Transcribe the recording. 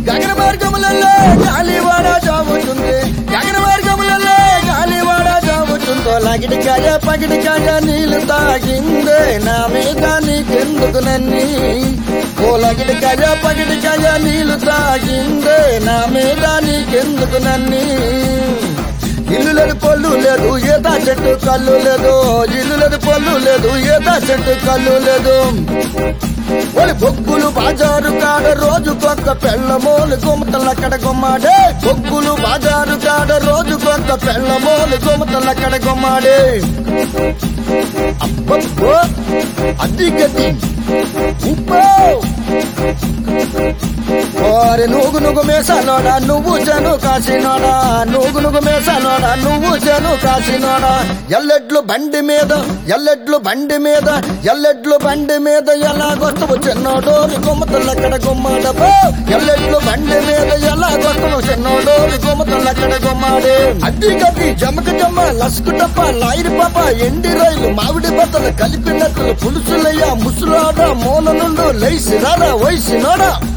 గగన మార్గములలో గాలివాడ జాముతుంది గగన మార్గములలో గాలివాడ జాముతుందో లగిడి కాయ పగిడి కాయ నీళ్లు తాగిందే నా మీద నీకెందుకు నన్ని ఓ లగిడి కాయ పగిడి కాయ నీళ్లు తాగిందే నా మీద నీకెందుకు నన్ని ఇల్లు లేదు పొల్లు లేదు ఏదా చెట్టు కళ్ళు లేదు ఇల్లు లేదు పొల్లు లేదు ఏదా చెట్టు కళ్ళు లేదు ఒలి బొగ్గులు బాజారు కాడ రోజు కొత్త పెళ్ళమోలు గుమతలక్కడ గుమ్మాడే బొగ్గులు బాజారు కాడ రోజు కొత్త పెళ్ళమోలు గుమతలక్కడ గుమ్మాడే అబ్బబ్బో అది గది ఉప్పో ఓరి నువ్వు నువ్వు మేసాలోడా నువ్వు జను కాసినోడా నువ్వు నువ్వు మేసాలోడా నువ్వు జను కాసినోడా ఎల్లెడ్లు బండి మీద ఎల్లెడ్లు బండి మీద ఎల్లెడ్లు బండి మీద ఎలాగొస్తావు చిన్నోడు గుమ్మతులక్కడ గుమ్మాడబో ఎల్లెడ్లు బండి మీద ఎలాగొస్తావు చిన్నోడు గుమ్మతులక్కడ గుమ్మాడే అడ్డి గది జమక జమ్మ లస్కు టప్ప లాయిరి పాప ఎండి రైలు మామిడి బత్తలు కలిపినట్లు పులుసులయ్యా ముసులాడా మూల నుండు లేసి రారా వయసినోడా